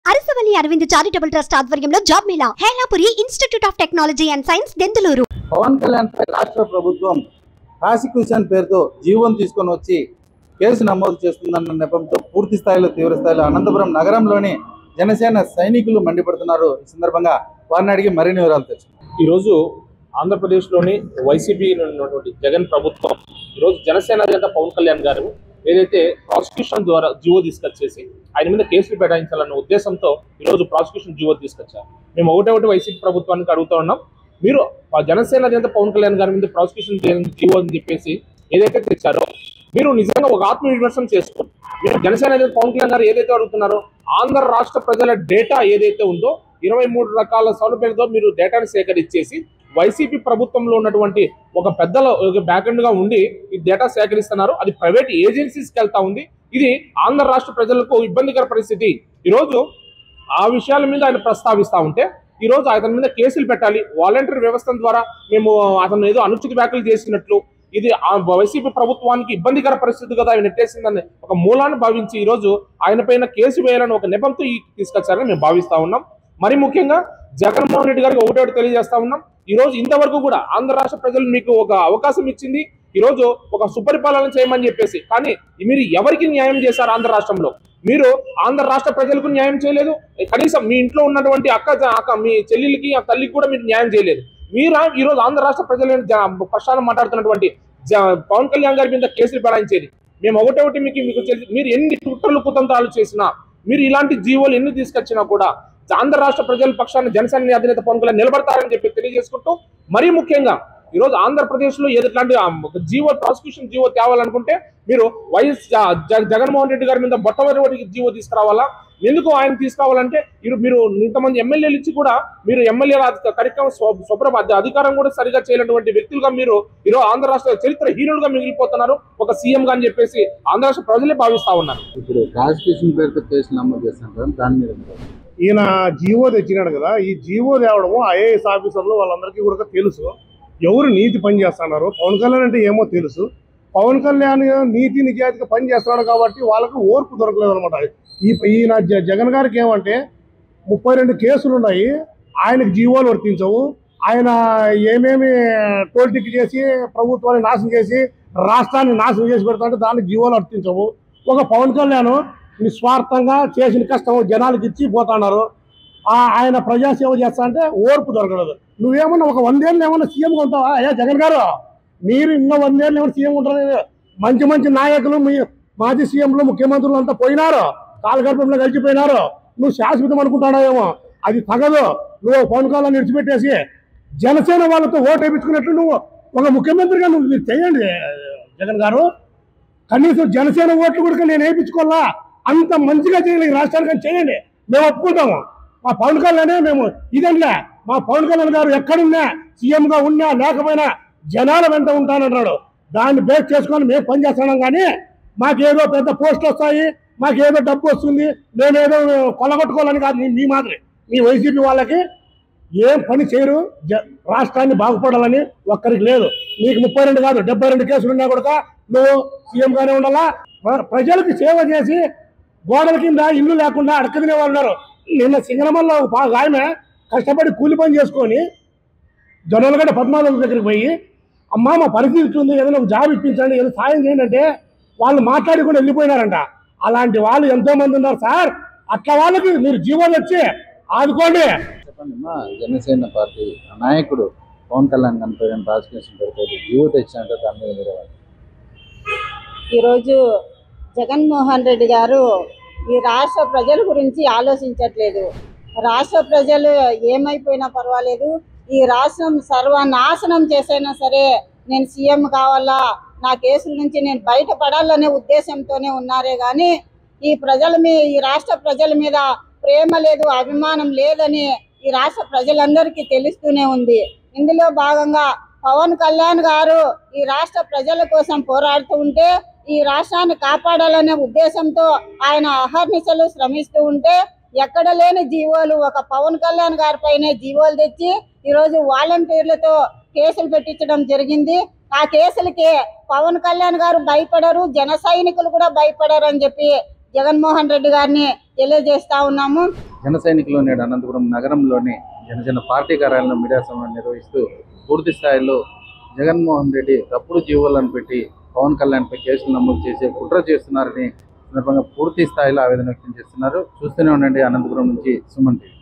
Arasavalli Aravind charitable trust ఆధ్వర్యంలో job mela Helapuri institute of technology and science Denduluru Pawan Kalyan పై రాష్ట్ర ప్రభుత్వం ప్రాసిక్యూషన్ పేరుతో జీవోను తీసుకొని వచ్చి కేసు నమోదు చేస్తుందన్న నెపంతో పూర్తి స్థాయిలో తీవ్ర స్థాయిలో అనంతపురం నగరంలోని జనసేన సైనికులు మండిపడుతున్నారు ఈ సందర్భంగా వారిని అడిగి మరిన్ని వివరాలు తెలుసుకుందాం ఈరోజు ఆంధ్రప్రదేశ్లోని వైసీపీ ఉన్నటువంటి జగన్ ప్రభుత్వం ఈరోజు జనసేన అధినేత పవన్ కళ్యాణ్ గారు ఏదైతే ప్రాసిక్యూషన్ ద్వారా జీవో తీసుకొచ్చేసి ఆయన మీద కేసులు బెటాయించాలన్న ఉద్దేశంతో ఈరోజు ప్రాసిక్యూషన్ జీవో తీసుకొచ్చారు మేము ఒకటే ఒకటి వైసీపీ ప్రభుత్వానికి అడుగుతా ఉన్నాం మీరు ఆ జనసేన అధినేత పవన్ కళ్యాణ్ గారి మీద ప్రాసిక్యూషన్ జీవో అని చెప్పేసి ఏదైతే తెచ్చారో మీరు నిజంగా ఒక ఆత్మ విమర్శనం చేసుకోండి మీరు జనసేన అధినేత పవన్ కళ్యాణ్ గారు ఏదైతే అడుగుతున్నారో ఆంధ్ర రాష్ట్ర ప్రజల డేటా ఏదైతే ఉందో ఇరవై మూడు రకాల సౌలభ్యాలతో మీరు డేటాను సేకరించేసి వైసీపీ ప్రభుత్వంలో ఉన్నటువంటి ఒక పెద్దల బ్యాక్ఎండ్ గా ఉండి ఈ డేటా సేకరిస్తున్నారు అది ప్రైవేట్ ఏజెన్సీస్కి వెళ్తా ఉంది ఇది ఆంధ్ర రాష్ట్ర ప్రజలకు ఇబ్బందికర పరిస్థితి ఈరోజు ఆ విషయాల మీద ఆయన ప్రస్తావిస్తా ఉంటే ఈ రోజు అతని మీద కేసులు పెట్టాలి వాలంటరీ వ్యవస్థ ద్వారా మేము అతను ఏదో అనుచిత వ్యాఖ్యలు చేసినట్లు ఇది ఆ వైసీపీ ప్రభుత్వానికి ఇబ్బందికర పరిస్థితి కదా ఆయన నెట్టేసిందని ఒక మూలాన్ని భావించి ఈ రోజు ఆయన పైన కేసు వేయాలని ఒక నెపంతో ఈ తీసుకొచ్చారని మేము భావిస్తా ఉన్నాం మరి ముఖ్యంగా జగన్మోహన్ రెడ్డి గారికి ఒకటి ఒకటి తెలియజేస్తా ఉన్నాం ఈ రోజు ఇంతవరకు కూడా ఆంధ్ర రాష్ట్ర ప్రజలు మీకు ఒక అవకాశం ఇచ్చింది ఈ రోజు ఒక సుపరిపాలన చేయమని చెప్పేసి కానీ మీరు ఎవరికి న్యాయం చేశారు ఆంధ్ర రాష్ట్రంలో మీరు ఆంధ్ర రాష్ట్ర ప్రజలకు న్యాయం చేయలేదు కనీసం మీ ఇంట్లో ఉన్నటువంటి అక్క అక్క మీ చెల్లెలకి ఆ తల్లికి కూడా మీరు న్యాయం చేయలేదు మీరు ఈ రోజు ఆంధ్ర రాష్ట్ర ప్రజల ప్రశ్నలు మాట్లాడుతున్నటువంటి జ- పవన్ కళ్యాణ్ గారి మీద కేసులు బడాయించేది మేము ఒకటే ఒకటి మీకు మీకు తెలిసి- మీరు ఎన్ని కుట్రలు కుతంత్రాలు చేసినా మీరు ఇలాంటి జీవోలు ఎన్ని తీసుకొచ్చినా కూడా ఆంధ్ర రాష్ట్ర ప్రజల పక్షాన్ని జనసేన అధినేత పవన్ కళ్యాణ్ నిలబడతారని చెప్పి తెలియజేసుకుంటూ మరీ ముఖ్యంగా ఈ రోజు ఆంధ్రప్రదేశ్ లో ఏదట్లాంటి జీవో ప్రాసిక్యూషన్ జీవో తేవాలనుకుంటే మీరు వైఎస్ జ- జ- జగన్మోహన్ రెడ్డి గారి మీద బొట్టవరి జీవో తీసుకురావాలా ఎందుకు ఆయన తీసుకురావాలంటే మీరు మీరు ఇంతమంది ఎమ్మెల్యేలు ఇచ్చి కూడా మీరు ఎమ్మెల్యే కార్యక్రమం స్వ- స్వప్న అధి- అధికారం కూడా సరిగా చేయనటువంటి వ్యక్తులుగా మీరు ఈరోజు ఆంధ్ర రాష్ట్ర చరిత్ర హీరోలుగా మిగిలిపోతున్నారు ఒక సీఎం గా అని చెప్పేసి ఆంధ్ర రాష్ట్ర ప్రజలే భావిస్తా ఉన్నారు ఇప్పుడు ప్రాసిక్యూషన్ పేరుతో కేసు నమోదు చేస్తున్నారు దాని మీద మీరు ఈయన జీవో తెచ్చినాడు కదా ఈ జీవో తేవడము ఐఏఎస్ ఆఫీసర్లు వాళ్ళందరికీ కూడా తెలుసు ఎవరు నీతి పని చేస్తున్నారు పవన్ కళ్యాణ్ అంటే ఏమో తెలుసు పవన్ కళ్యాణ్ నీతి నిజాయితీగా పని చేస్తున్నాడు కాబట్టి వాళ్ళకు ఓర్పు దొరకలేదు అనమాట ఈ ఈయన జ- జగన్ గారికి ఏమంటే ముప్పై రెండు కేసులు ఉన్నాయి ఆయనకు జీవోలు వర్తించవు ఆయన ఏమేమి టోల్ టిక్ చేసి ప్రభుత్వాన్ని నాశనం చేసి రాష్ట్రాన్ని నాశనం చేసి పెడతాంటే దానికి జీవోలు వర్తించవు ఒక పవన్ కళ్యాణ్ నిస్వార్థంగా చేసిన కష్టం జనాలకు ఇచ్చి పోతున్నారు ఆ- ఆయన ప్రజాసేవ చేస్తా అంటే ఓర్పు దొరకలేదు నువ్వేమన్నా ఒక వందేళ్ళు ఏమన్నా సీఎంగా ఉంటావా అయ్యా జగన్ గారు మీరు ఇంకా వందేళ్ళు ఏమన్నా సీఎం ఉంటారు మంచి మంచి నాయకులు మీ మాజీ సీఎంలు ముఖ్యమంత్రులు అంతా పోయినారు కాలగర్భంలో కలిసిపోయినారు నువ్వు శాశ్వతం అనుకుంటాడేమో అది తగదు నువ్వు పవన్ కళ్యాణ్ విడిచిపెట్టేసి జనసేన వాళ్ళతో ఓటు వేయించుకున్నట్లు నువ్వు ఒక ముఖ్యమంత్రిగా నువ్వు మీరు చేయండి జగన్ గారు కనీసం జనసేన ఓట్లు కూడా నేను వేయించుకోవాలా అంత మంచిగా చేయాలి ఈ రాష్ట్రానికి చేయండి మేము ఒప్పుకుంటాము మా పవన్ కళ్యాణే మేము ఇదంలే మా పవన్ కళ్యాణ్ గారు ఎక్కడున్నా సీఎం గా ఉన్నా లేకపోయినా జనాల వెంట ఉంటానంటాడు దాన్ని బేస్ చేసుకొని మేము పనిచేస్తున్నాం కానీ మాకేదో పెద్ద పోస్ట్ వస్తాయి మాకేదో డబ్బు వస్తుంది మేమేదో కొలగొట్టుకోవాలని కాదు మీ- మీ మాదిరి మీ వైసీపీ వాళ్ళకి ఏం పని చేయరు జ- రాష్ట్రాన్ని బాగుపడాలని ఒక్కరికి లేదు నీకు ముప్పై రెండు కాదు డెబ్బై రెండు కేసులు ఉన్నా కూడా నువ్వు సీఎం గానే ఉండాలా ప్ర- ప్రజలకు సేవ చేసి గోడల కింద ఇల్లు లేకుండా అడకదినే వాళ్ళు ఉన్నారు నిన్న సింగనమల్లో ఒక బాగా ఆమె కష్టపడి కూలి పని చేసుకొని జొన్నలగడ్డ పద్మావతి దగ్గరికి పోయి అమ్మా మా పరిస్థితి ఇట్లా ఉంది ఏదైనా ఒక జాబ్ ఇప్పించండి ఏదో సాయం చేయండి అంటే వాళ్ళు మాట్లాడుకుని వెళ్ళిపోయినారంట అలాంటి వాళ్ళు ఎంతో మంది ఉన్నారు సార్ అట్లా వాళ్ళకి మీరు జీవోలు వచ్చి ఆదుకోండి చెప్పండి మా జనసేన పార్టీ నాయకుడు పవన్ కళ్యాణ్ కనిపోయిన ప్రాసిక్యూషన్ పేరుతో జీవో తెచ్చినట్టు దాని మీద మీరు ఏమంటారు? ఈరోజు జగన్మోహన్ రెడ్డి గారు ఈ రాష్ట్ర ప్రజల గురించి ఆలోచించట్లేదు రాష్ట్ర ప్రజలు ఏమైపోయినా పర్వాలేదు ఈ రాష్ట్రం సర్వనాశనం చేసైనా సరే నేను సీఎం కావాలా నా కేసుల నుంచి నేను బయటపడాలనే ఉద్దేశంతోనే ఉన్నారే కానీ ఈ ప్రజల మీ ఈ రాష్ట్ర ప్రజల మీద ప్రేమ లేదు అభిమానం లేదని ఈ రాష్ట్ర ప్రజలందరికీ తెలుస్తూనే ఉంది ఇందులో భాగంగా పవన్ కళ్యాణ్ గారు ఈ రాష్ట్ర ప్రజల కోసం పోరాడుతూ ఉంటే ఈ రాష్ట్రాన్ని కాపాడాలనే ఉద్దేశంతో ఆయన అహర్నిశలు శ్రమిస్తూ ఉంటే ఎక్కడ లేని జీవోలు ఒక పవన్ కళ్యాణ్ గారి పైనే జీవోలు తెచ్చి ఈరోజు వాలంటీర్లతో కేసులు పెట్టించడం జరిగింది ఆ కేసులకి పవన్ కళ్యాణ్ గారు భయపడరు జన సైనికులు కూడా భయపడరు అని చెప్పి జగన్మోహన్ రెడ్డి గారిని తెలియజేస్తా ఉన్నాము జన సైనికులు నేడు అనంతపురం నగరంలోని జనసేన పార్టీ కార్యాలయంలో మీడియా సమావేశం నిర్వహిస్తూ పూర్తి స్థాయిలో జగన్మోహన్ రెడ్డి తప్పుడు జీవోలను పెట్టి పవన్ కళ్యాణ్పై కేసులు నమోదు చేసే కుట్ర చేస్తున్నారని సందర్భంగా పూర్తి స్థాయిలో ఆవేదన వ్యక్తం చేస్తున్నారు చూస్తూనే ఉండండి అనంతపురం నుంచి సుమన్ టీవీ